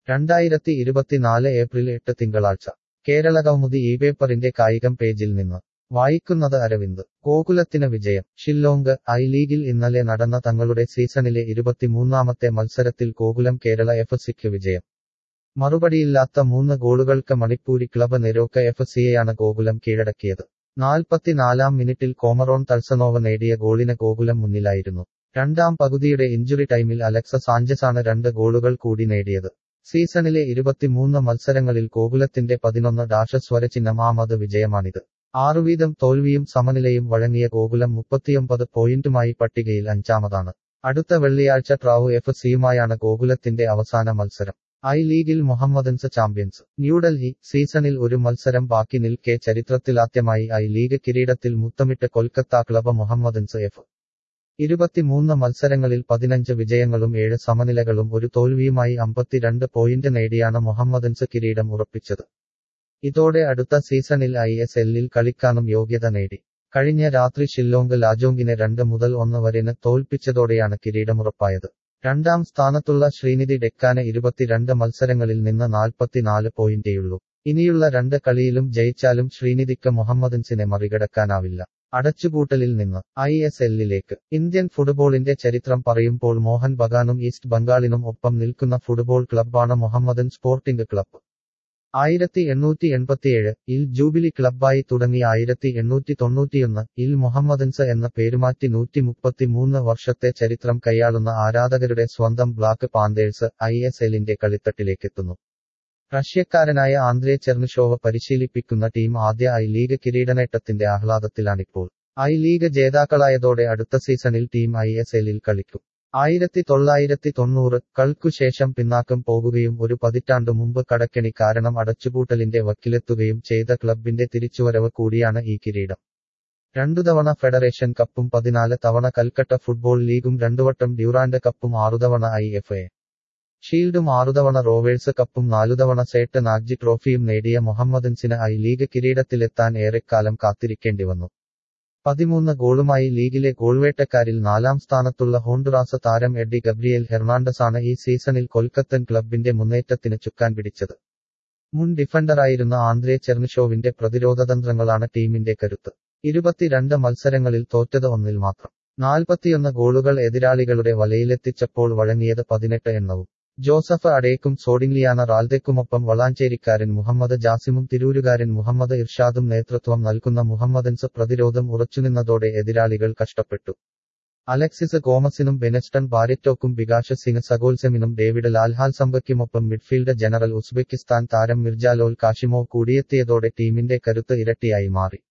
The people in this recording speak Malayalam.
രണ്ടായിരത്തി ഇരുപത്തിനാല് ഏപ്രിൽ എട്ട് തിങ്കളാഴ്ച കേരളകൗമുദി ഈ പേപ്പറിന്റെ കായികം പേജിൽ നിന്ന് വായിക്കുന്നത് അരവിന്ദ് ഗോകുലത്തിന് വിജയം ഷില്ലോങ്ക് ഐ ലീഗിൽ ഇന്നലെ നടന്ന തങ്ങളുടെ സീസണിലെ ഇരുപത്തിമൂന്നാമത്തെ മത്സരത്തിൽ ഗോകുലം കേരള എഫ് സിക്ക് വിജയം മറുപടിയില്ലാത്ത മൂന്ന് ഗോളുകൾക്ക് മണിപ്പൂരി ക്ലബ് നെരോക്ക എഫ് സിയെയാണ് ഗോകുലം കീഴടക്കിയത് നാൽപ്പത്തിനാലാം മിനിറ്റിൽ കോമറോൺ തൽസനോവ നേടിയ ഗോളിന് ഗോകുലം മുന്നിലായിരുന്നു രണ്ടാം പകുതിയുടെ ഇഞ്ചുറി ടൈമിൽ അലക്സ സാഞ്ചസാണ് രണ്ട് ഗോളുകൾ കൂടി നേടിയത് സീസണിലെ ഇരുപത്തിമൂന്ന് മത്സരങ്ങളിൽ ഗോകുലത്തിന്റെ പതിനൊന്ന് ഡാഷ സ്വരചിഹ്നമാമത് വിജയമാണിത് ആറുവീതം തോൽവിയും സമനിലയും വഴങ്ങിയ ഗോകുലം മുപ്പത്തിയൊമ്പത് പോയിന്റുമായി പട്ടികയിൽ അഞ്ചാമതാണ് അടുത്ത വെള്ളിയാഴ്ച ട്രാവു എഫ് സിയുമായാണ് ഗോകുലത്തിന്റെ അവസാന മത്സരം ഐ ലീഗിൽ മുഹമ്മദൻസ് ചാമ്പ്യൻസ് ന്യൂഡൽഹി സീസണിൽ ഒരു മത്സരം ബാക്കി നിൽക്കെ ചരിത്രത്തിലാദ്യമായി ഐ ലീഗ് കിരീടത്തിൽ മുത്തമിട്ട് കൊൽക്കത്ത ക്ലബ് മുഹമ്മദൻസ് എഫ് ഇരുപത്തിമൂന്ന് മത്സരങ്ങളിൽ പതിനഞ്ച് വിജയങ്ങളും ഏഴ് സമനിലകളും ഒരു തോൽവിയുമായി അമ്പത്തിരണ്ട് പോയിന്റ് നേടിയാണ് മുഹമ്മദൻസ് കിരീടം ഉറപ്പിച്ചത് ഇതോടെ അടുത്ത സീസണിൽ ഐ എസ് എല്ലിൽ കളിക്കാനും യോഗ്യത നേടി കഴിഞ്ഞ രാത്രി ഷില്ലോങ്ക് ലാജോങ്കിനെ രണ്ട് മുതൽ ഒന്ന് വരെന് തോൽപ്പിച്ചതോടെയാണ് കിരീടമുറപ്പായത് രണ്ടാം സ്ഥാനത്തുള്ള ശ്രീനിധി ഡെക്കാന് ഇരുപത്തിരണ്ട് മത്സരങ്ങളിൽ നിന്ന് നാൽപ്പത്തിനാല് പോയിന്റേയുള്ളൂ ഇനിയുള്ള രണ്ട് കളിയിലും ജയിച്ചാലും ശ്രീനിധിക്ക് മുഹമ്മദൻസിനെ മറികടക്കാനാവില്ല അടച്ചുപൂട്ടലിൽ നിന്ന് ഐ എസ് എല്ലിലേക്ക് ഇന്ത്യൻ ഫുട്ബോളിന്റെ ചരിത്രം പറയുമ്പോൾ മോഹൻ ബഗാനും ഈസ്റ്റ് ബംഗാളിനും ഒപ്പം നിൽക്കുന്ന ഫുട്ബോൾ ക്ലബ്ബാണ് മുഹമ്മദൻ സ്പോർട്ടിംഗ് ക്ലബ്ബ് ആയിരത്തി എണ്ണൂറ്റി എൺപത്തിയേഴ് ഇൽ ജൂബിലി ക്ലബ്ബായി തുടങ്ങി ആയിരത്തി എണ്ണൂറ്റി തൊണ്ണൂറ്റിയൊന്ന് ഇൽ മുഹമ്മദൻസ് എന്ന പേരുമാറ്റി നൂറ്റി മുപ്പത്തിമൂന്ന് വർഷത്തെ ചരിത്രം കൈയാളുന്ന ആരാധകരുടെ സ്വന്തം ബ്ലാക്ക് പാന്തേഴ്സ് ഐ എസ് എല്ലിന്റെ കളിത്തട്ടിലേക്കെത്തുന്നു റഷ്യക്കാരനായ ആന്ദ്രേ ചെർണിഷോവ പരിശീലിപ്പിക്കുന്ന ടീം ആദ്യ ഐ ലീഗ് കിരീടനേട്ടത്തിന്റെ ആഹ്ലാദത്തിലാണിപ്പോൾ ഐ ലീഗ് ജേതാക്കളായതോടെ അടുത്ത സീസണിൽ ടീം ഐ എസ് എല്ലിൽ കളിക്കും ആയിരത്തി തൊള്ളായിരത്തി തൊണ്ണൂറ് കൾക്കുശേഷം പിന്നാക്കം പോകുകയും ഒരു പതിറ്റാണ്ടു മുമ്പ് കടക്കെണി കാരണം അടച്ചുപൂട്ടലിന്റെ വക്കിലെത്തുകയും ചെയ്ത ക്ലബിന്റെ തിരിച്ചുവരവ് കൂടിയാണ് ഈ കിരീടം രണ്ടു തവണ ഫെഡറേഷൻ കപ്പും പതിനാല് തവണ കൽക്കട്ട ഫുട്ബോൾ ലീഗും രണ്ടുവട്ടം ഡ്യൂറാൻഡ് കപ്പും ആറുതവണ ഐ എഫ് എ ഷീൽഡും ആറുതവണ റോവേഴ്സ് കപ്പും നാലുതവണ സേട്ട് നാഗ്ജി ട്രോഫിയും നേടിയ മുഹമ്മദൻസിന് ഐ ലീഗ് കിരീടത്തിലെത്താൻ ഏറെക്കാലം കാത്തിരിക്കേണ്ടി വന്നു പതിമൂന്ന് ഗോളുമായി ലീഗിലെ ഗോൾവേട്ടക്കാരിൽ നാലാം സ്ഥാനത്തുള്ള ഹോണ്ടുറാസ് താരം എഡ്ഡി ഗബ്രിയേൽ ഹെർണാണ്ടസാണ് ഈ സീസണിൽ കൊൽക്കത്തൻ ക്ലബിന്റെ മുന്നേറ്റത്തിന് ചുക്കാൻ പിടിച്ചത് മുൻ ഡിഫൻഡറായിരുന്ന ആന്ദ്രേ ചെർണിഷോവിന്റെ പ്രതിരോധതന്ത്രങ്ങളാണ് ടീമിന്റെ കരുത്ത് ഇരുപത്തിരണ്ട് മത്സരങ്ങളിൽ തോറ്റത് ഒന്നിൽ മാത്രം നാൽപ്പത്തിയൊന്ന് ഗോളുകൾ എതിരാളികളുടെ വലയിലെത്തിച്ചപ്പോൾ വഴങ്ങിയത് പതിനെട്ട് എണ്ണവും ജോസഫ് അടേക്കും സോഡിംഗ്ലിയാന റാൽദെക്കുമൊപ്പം വളാഞ്ചേരിക്കാരൻ മുഹമ്മദ് ജാസിമും തിരൂരുകാരൻ മുഹമ്മദ് ഇർഷാദും നേതൃത്വം നൽകുന്ന മുഹമ്മദൻസ് പ്രതിരോധം ഉറച്ചുനിന്നതോടെ എതിരാളികൾ കഷ്ടപ്പെട്ടു അലക്സിസ് ഗോമസിനും ബെനസ്റ്റൺ ബാരിറ്റോക്കും ബികാഷ് സിംഗ് സഗോൽസെമിനും ഡേവിഡ് ലാൽഹാൽ സംബയ്ക്കുമൊപ്പം മിഡ്ഫീൽഡ് ജനറൽ ഉസ്ബെക്കിസ്ഥാൻ താരം മിർജാലോൽ കാഷിമോ കൂടിയെത്തിയതോടെ ടീമിന്റെ കരുത്ത് ഇരട്ടിയായി മാറി